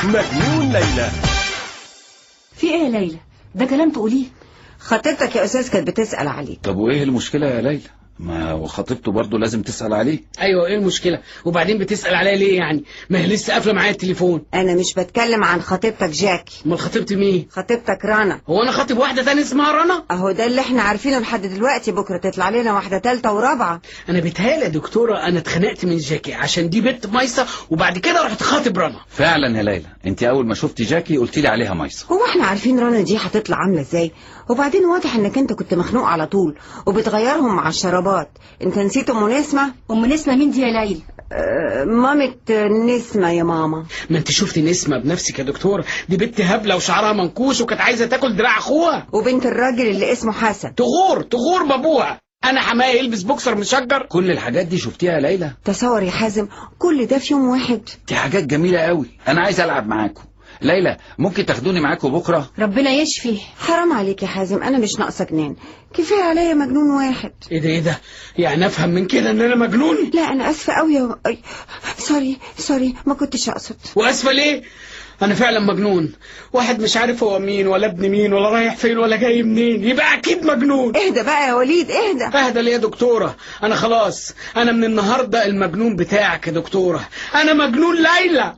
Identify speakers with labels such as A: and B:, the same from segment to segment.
A: مجنون ليلى
B: في ايه يا ليلى ده كلام تقوليه
C: خطيبتك يا استاذ كانت بتسال عليك
D: طب وايه المشكلة يا ليلى ما هو خطيبته برضه لازم تسأل عليه
E: ايوه ايه المشكله وبعدين بتسال عليا ليه يعني ما هي لسه قافله معايا التليفون
C: انا مش بتكلم عن خطيبتك جاكي
E: امال خطيبتي مين
C: خطيبتك رنا
E: هو انا خاطب واحده تانية اسمها رنا
C: اهو ده اللي احنا عارفينه لحد دلوقتي بكره تطلع لنا واحده تالته ورابعه
E: انا بيتهيألي يا دكتوره انا اتخنقت من جاكي عشان دي بنت مايسه وبعد كده رحت خاطب رنا
D: فعلا يا ليلى انت اول ما شفتي جاكي قلت لي عليها ميسة
C: هو احنا عارفين رنا دي هتطلع عامله ازاي وبعدين واضح انك انت كنت مخنوق على طول وبتغيرهم مع الشرابات انت نسيت ام نسمه
B: ام نسمه مين دي يا ليلى
C: آه مامة نسمه يا ماما
E: ما انت شفتي نسمه بنفسك يا دكتوره دي بنت هبله وشعرها منكوش وكانت عايزه تاكل دراع اخوها
C: وبنت الراجل اللي اسمه حسن
E: تغور تغور بابوها انا حماية يلبس بوكسر مشجر
D: كل الحاجات دي شفتيها يا ليلى
C: تصور يا حازم كل ده في يوم واحد
D: دي حاجات جميلة قوي انا عايز العب معاكم ليلى ممكن تاخدوني معاكم بكرة
B: ربنا يشفي
C: حرام عليك يا حازم انا مش ناقصه جنان كفايه عليا مجنون واحد
E: ايه ده ايه ده يعني افهم من كده ان انا مجنون
C: لا انا اسفه قوي يا أي... سوري سوري ما كنتش اقصد
E: واسفه ليه انا فعلا مجنون واحد مش عارف هو مين ولا ابن مين ولا رايح فين ولا جاي منين يبقى اكيد مجنون
C: اهدى بقى يا وليد اهدى
E: اهدى ليه يا دكتوره انا خلاص انا من النهارده المجنون بتاعك يا دكتوره انا مجنون ليلى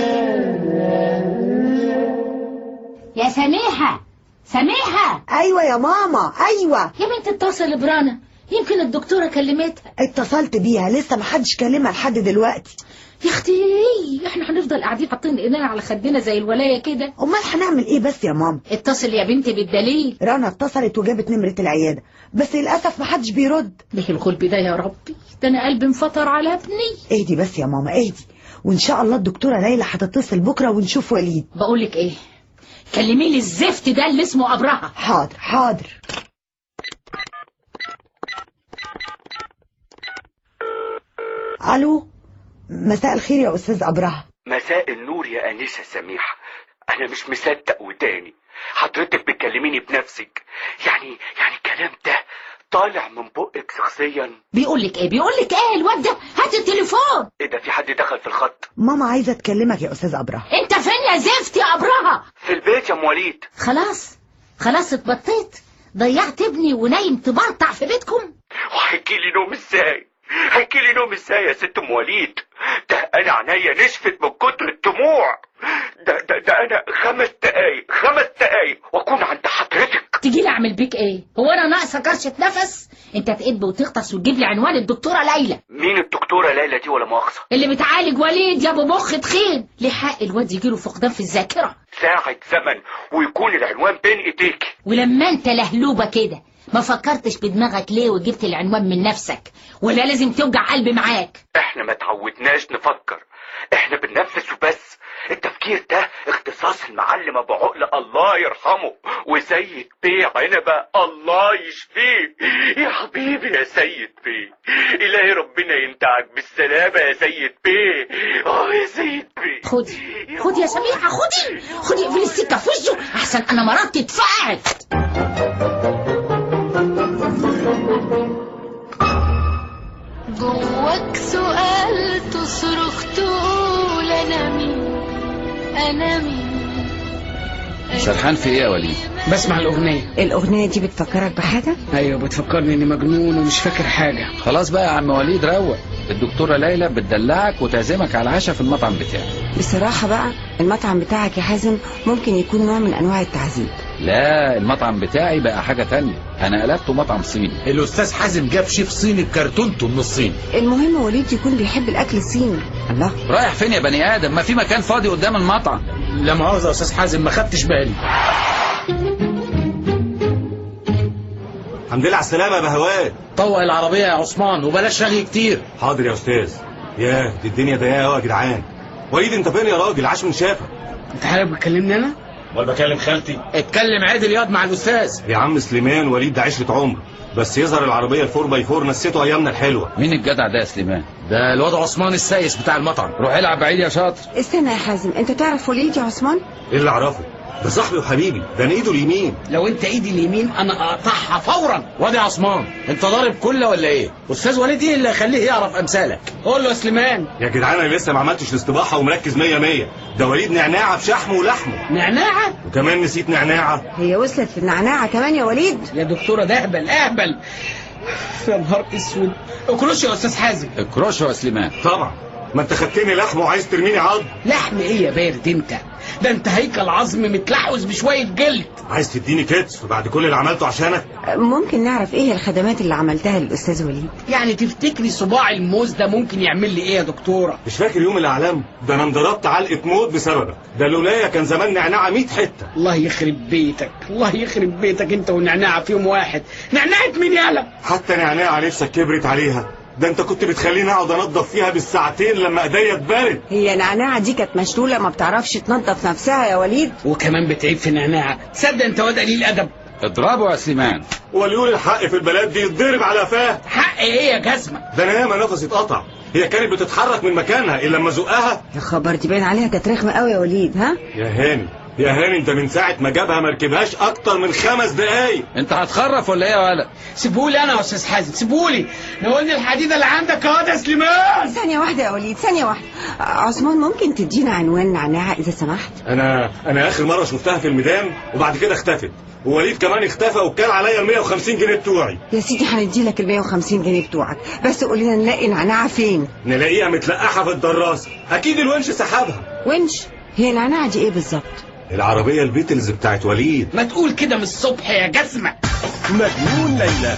F: يا سميحة سميحة
G: ايوه يا ماما ايوه
F: يا بنت اتصل برنا يمكن الدكتورة كلمتها
G: اتصلت بيها لسه ما حدش كلمها لحد دلوقتي
F: يا اختي احنا هنفضل قاعدين حاطين ايدينا على خدنا زي الولاية كده
G: امال هنعمل ايه بس يا ماما
F: اتصل يا بنتي بالدليل
G: رنا اتصلت وجابت نمرة العيادة بس للأسف ما حدش بيرد
F: ليه الغلب ده يا ربي ده انا قلبي انفطر على ابني
G: اهدي بس يا ماما اهدي وان شاء الله الدكتورة ليلى هتتصل بكرة ونشوف وليد
F: بقولك ايه كلمي لي الزفت ده اللي اسمه ابرهة
G: حاضر حاضر الو مساء الخير يا استاذ ابرهة
H: مساء النور يا أنسة سميحة أنا مش مصدق وداني حضرتك بتكلميني بنفسك يعني يعني الكلام ده طالع من بقك شخصيا
F: بيقولك ايه بيقولك ايه الواد ده هات التليفون
H: إيه ده في حد دخل في الخط
G: ماما عايزة تكلمك يا استاذ ابرهة
F: انت فين يا زفت يا ابرهة
H: في البيت يا أم وليد
F: خلاص خلاص اتبطيت ضيعت ابني ونايم تبرطع في بيتكم
H: وهيجي لي نوم ازاي هيجي لي نوم ازاي يا ست ام وليد ده انا عينيا نشفت من كتر الدموع ده ده ده انا خمس دقايق خمس دقايق واكون عند حضرتك
F: تجي لي اعمل بيك ايه هو انا ناقصه كرشه نفس انت تقب وتغطس وتجيب لي عنوان الدكتوره ليلى
H: مين الدكتوره ليلى دي ولا مؤاخذه
F: اللي بتعالج وليد يا ابو مخ تخين ليه حق الواد يجيله فقدان في الذاكره
H: ساعة زمن ويكون العنوان بين ايديك
F: ولما انت لهلوبه كده ما فكرتش بدماغك ليه وجبت العنوان من نفسك ولا لازم توجع قلبي معاك
H: احنا ما تعودناش نفكر احنا بننفذ وبس التفكير ده اختصاص المعلم ابو عقل الله يرحمه وسيد بيه عنبه الله يشفيه يا حبيبي يا سيد بيه الهي ربنا ينتعك بالسلامه يا سيد بيه اه يا سيد بيه
F: خدي خدي يا سميحه خدي خدي اقفلي السكه في وشه احسن انا مرات اتفقعت
I: جواك سؤال تصرخ تقول انا مين انا مين
D: سرحان في ايه يا وليد
E: بسمع الاغنيه
C: الاغنيه دي بتفكرك بحاجه
E: ايوه بتفكرني اني مجنون ومش فاكر حاجه
D: خلاص بقى يا عم وليد روق الدكتورة ليلى بتدلعك وتعزمك على العشاء في المطعم بتاعي
C: بصراحه بقى المطعم بتاعك يا حازم ممكن يكون نوع من انواع التعذيب
D: لا المطعم بتاعي بقى حاجة تانية انا قلبته مطعم صيني
A: الاستاذ حازم جاب شيف صيني بكرتونته من الصين
C: المهم وليد يكون بيحب الاكل الصيني الله
D: رايح فين يا بني ادم ما في مكان فاضي قدام المطعم
E: لا مؤاخذه يا استاذ حازم ما خدتش بالي
J: الحمد لله على السلامة يا بهوات
E: طوق العربيه يا عثمان وبلاش رغي كتير
J: حاضر يا أستاذ ياه دي الدنيا ضيقة أوي يا جدعان وليد أنت فين يا راجل عاش من شافك
E: انت حضرتك بتكلمني انا
J: أمال بكلم خالتي
E: اتكلم عادل ياض مع الاستاذ
J: يا عم سليمان وليد ده عشرة عمر بس يظهر العربية الفور باي فور نسيته أيامنا الحلوة
D: مين الجدع ده يا سليمان
A: ده الواد عثمان السايس بتاع المطعم
D: روح العب بعيد يا شاطر
C: استنى يا حازم انت تعرف وليد يا عثمان
J: إيه اللي أعرفه ده صاحبي وحبيبي ده انا ايده اليمين
E: لو انت ايدي اليمين انا اقطعها فورا
A: واد يا عثمان انت ضارب كله ولا ايه
E: استاذ وليد ايه اللي هيخليه يعرف امثالك قول له يا سليمان
J: يا جدعان انا لسه ما عملتش الاستباحه ومركز مية مية ده وليد نعناعه بشحمه ولحمه
E: نعناعه
J: وكمان نسيت نعناعه
C: هي وصلت للنعناعة كمان يا وليد
E: يا دكتوره ده اهبل اهبل يا نهار اسود اكرش يا استاذ حازم
D: اكرش يا سليمان
J: طبعا ما انت خدتني لحمه وعايز ترميني عض
E: لحم ايه يا بارد انت ده انت هيكل عظم متلحوس بشويه جلد
J: عايز تديني كتف بعد كل اللي عملته عشانك
C: ممكن نعرف ايه الخدمات اللي عملتها للأستاذ وليد
E: يعني تفتكري صباع الموز ده ممكن يعمل لي ايه يا دكتوره
J: مش فاكر يوم الاعلام ده انا انضربت علقه موت بسببك ده لولايا كان زمان نعناعه 100 حته
E: الله يخرب بيتك الله يخرب بيتك انت والنعناعه في يوم واحد نعناعه مين يالا
J: حتى نعناعه نفسك كبرت عليها ده انت كنت بتخليني اقعد انضف فيها بالساعتين لما ايديا اتبرد
C: هي نعناعة دي كانت مشلولة ما بتعرفش تنظف نفسها يا وليد
E: وكمان بتعيب في النعناعه تصدق انت واد قليل ادب
D: اضربه يا سليمان
J: واللي يقول الحق في البلد دي يتضرب على قفاه
E: حق ايه يا جزمه
J: ده انا ياما نفسي اتقطع هي كانت بتتحرك من مكانها الا لما زقها
C: يا خبر دي باين عليها كانت رخمة قوي يا وليد ها
J: يا هاني يا هاني انت من ساعه ما جابها ما ركبهاش اكتر من خمس دقايق
D: انت هتخرف ولا ايه يا ولد
E: سيبولي انا يا استاذ حازم سيبولي نقولني الحديده اللي عندك اهو ده سليمان
C: ثانية واحدة يا وليد ثانية واحدة آه، عثمان ممكن تدينا عنوان نعناعة إذا سمحت
J: انا انا اخر مره شفتها في الميدان وبعد كده اختفت ووليد كمان اختفى وكان عليا ال 150 جنيه بتوعي
C: يا سيدي هندي لك ال 150 جنيه بتوعك بس قول لنا نلاقي نعناعة فين
J: نلاقيها متلقحه في الدراسه اكيد الونش سحبها
C: ونش هي النعناعة دي ايه بالظبط
J: العربيه البيتلز بتاعت وليد
E: ما تقول كده من الصبح يا جزمه
A: مجنون ليلى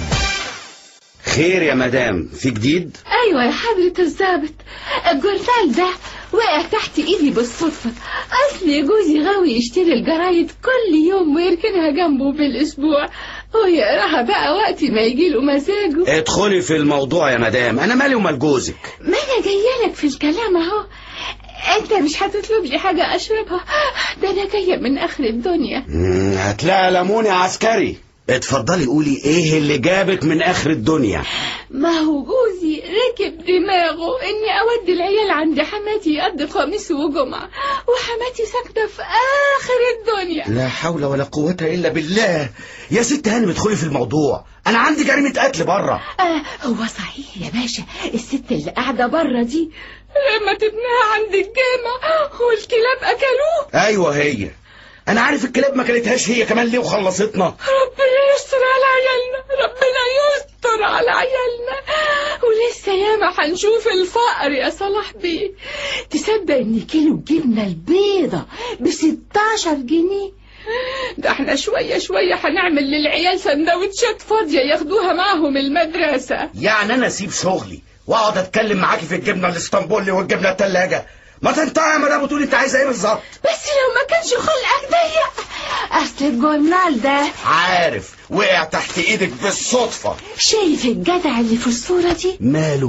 K: خير يا مدام في جديد
I: ايوه يا حضرة الظابط الجورنال ده وقع تحت ايدي بالصدفة اصل جوزي غاوي يشتري الجرايد كل يوم ويركنها جنبه بالاسبوع ويقراها بقى وقت ما يجيله مزاجه
K: ادخلي في الموضوع يا مدام انا مالي ومال جوزك
I: ما انا جايه لك في الكلام اهو انت مش هتطلب لي حاجة اشربها ده انا جاية من اخر الدنيا
K: مم، هتلاقي ليمون يا عسكري اتفضلي قولي ايه اللي جابك من اخر الدنيا
I: ما هو جوزي ركب دماغه اني اودي العيال عند حماتي يقضي خميس وجمعة وحماتي ساكنة في اخر الدنيا
K: لا حول ولا قوة الا بالله يا ست هانم ادخلي في الموضوع انا عندي جريمة قتل بره
I: آه هو صحيح يا باشا الست اللي قاعدة بره دي لما ابنها عند الجامع والكلاب اكلوه
K: ايوه هي انا عارف الكلاب ما كلتهاش هي كمان ليه وخلصتنا
I: ربنا يستر على عيالنا ربنا يستر على عيالنا ولسه ياما هنشوف الفقر يا صلاح بيه تصدق ان كيلو الجبنة البيضة ب 16 جنيه ده احنا شوية شوية هنعمل للعيال سندوتشات فاضية ياخدوها معهم المدرسة
K: يعني انا اسيب شغلي واقعد اتكلم معاكي في الجبنه الاسطنبولي والجبنه التلاجة ما تنطقي يا مدام وتقولي انت عايزه ايه بالظبط
I: بس لو ما كانش خلقك ضيق اصل الجورنال ده
K: عارف وقع تحت ايدك بالصدفه
I: شايف الجدع اللي في الصورة دي
K: ماله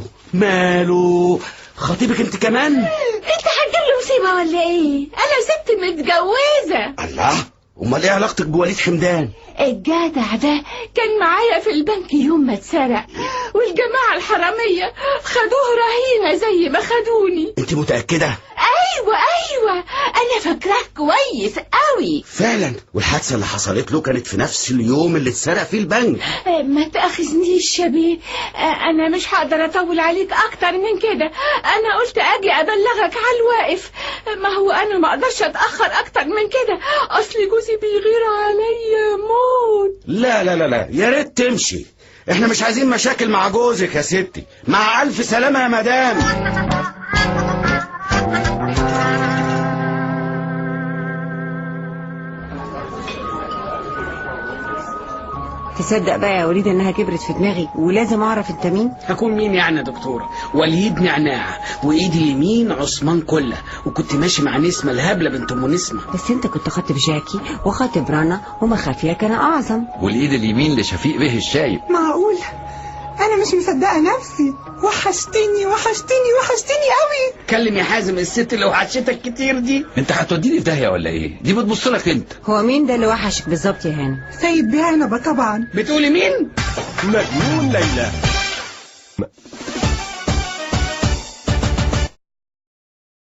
K: ماله خطيبك انت كمان
I: انت هتجيب له مصيبة ولا ايه انا ست متجوزة
K: الله امال ايه علاقتك بوليد حمدان
I: الجدع ده كان معايا في البنك يوم ما اتسرق والجماعة الحرامية خدوه رهينة زي ما خدوني
K: انت متاكده
I: ايوه ايوه انا فاكراك كويس قوي
K: فعلا والحادثه اللي حصلت له كانت في نفس اليوم اللي اتسرق فيه البنك
I: آه، ما تاخذنيش يا بيه آه، انا مش هقدر اطول عليك اكتر من كده انا قلت اجي ابلغك على الواقف ما هو انا ما اقدرش اتاخر اكتر من كده اصل جوزي بيغير عليا موت
K: لا لا لا لا يا ريت تمشي احنا مش عايزين مشاكل مع جوزك يا ستي مع الف سلامه يا مدام
C: تصدق بقى يا وليد انها كبرت في دماغي ولازم اعرف انت مين
E: هكون مين يعني يا دكتورة وليد نعناع وايدي اليمين عثمان كله وكنت ماشي مع نسمة الهبلة بنت ام نسمة
C: بس انت كنت خاطب جاكي وخاطب رنا ومخافيا كان اعظم
D: والايد اليمين لشفيق به الشايب
G: معقول انا مش مصدقه نفسي وحشتني وحشتني وحشتني قوي
E: كلم يا حازم الست اللي وحشتك كتير دي
D: انت هتوديني في داهيه ولا ايه دي بتبص لك انت
C: هو مين ده اللي وحشك بالظبط يا هاني
G: سيد بيه عنبه طبعا
E: بتقولي مين
A: مجنون ليلى